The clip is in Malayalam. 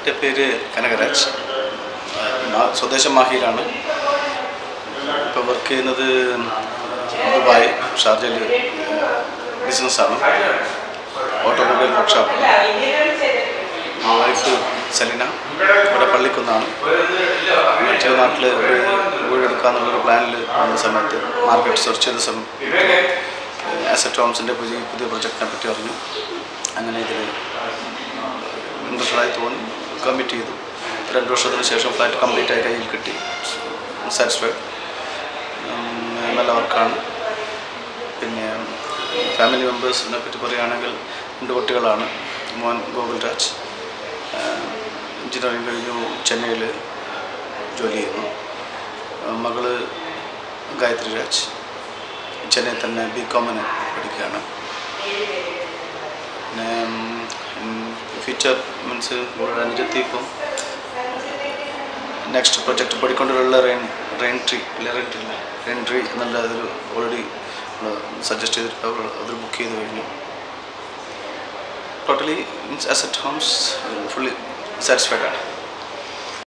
എൻ്റെ പേര് കനകരാജ് ഞാൻ സ്വദേശം മാഹിയിലാണ് ഇപ്പോൾ വർക്ക് ചെയ്യുന്നത് ദുബായ് ഷാർജയിൽ ബിസിനസ്സാണ് ഓട്ടോമൊബൈൽ വർക്ക്ഷോപ്പ് വൈഫ് സെലിന ഇവിടെ പള്ളിക്കുന്നാണ് മറ്റേ നാട്ടിൽ ഒരു വീടെടുക്കാന്നുള്ളൊരു പ്ലാനിൽ വന്ന സമയത്ത് മാർക്കറ്റ് സെർച്ച് ചെയ്ത സമയത്ത് ആസറ്റ് ഹോംസിൻ്റെ പുതിയ പുതിയ പ്രൊജക്റ്റിനെ പറ്റി അറിഞ്ഞു അങ്ങനെ ഇതിൽ ഇൻട്രസ്റ്റഡായി തോന്നി കമ്മിറ്റ് ചെയ്തു രണ്ട് വർഷത്തിന് ശേഷം ഫ്ലാറ്റ് കംപ്ലീറ്റ് ആയി കയ്യിൽ കിട്ടി സാറ്റിസ്ഫൈഡ് നല്ല വർക്കാണ് പിന്നെ ഫാമിലി മെമ്പേഴ്സിനെ പറ്റി പറയുകയാണെങ്കിൽ രണ്ട് കുട്ടികളാണ് മോൻ ഗോകുൽ രാജ് എഞ്ചിനീയറിംഗ് കഴിഞ്ഞു ചെന്നൈയിൽ ജോലി ചെയ്യുന്നു മകള് ഗായത്രി രാജ് ചെന്നൈ തന്നെ ബി കോമിന് പഠിക്കുകയാണ് പിന്നെ ഫ്യൂച്ചർ മീൻസ് അനുജത്തി ഇപ്പം നെക്സ്റ്റ് പ്രൊജക്റ്റ് പഠിക്കൊണ്ടുള്ള റെയിൻ റെയിൻ ട്രീ ഇല്ല റെയിൻ ട്രീ റെയിൻ ട്രീ എന്നുള്ള അതിൽ ഓൾറെഡി സജസ്റ്റ് ചെയ്തിട്ട് അവർ അത് ബുക്ക് ചെയ്ത് കഴിഞ്ഞു totally means Asset Homes fully satisfied ആണ്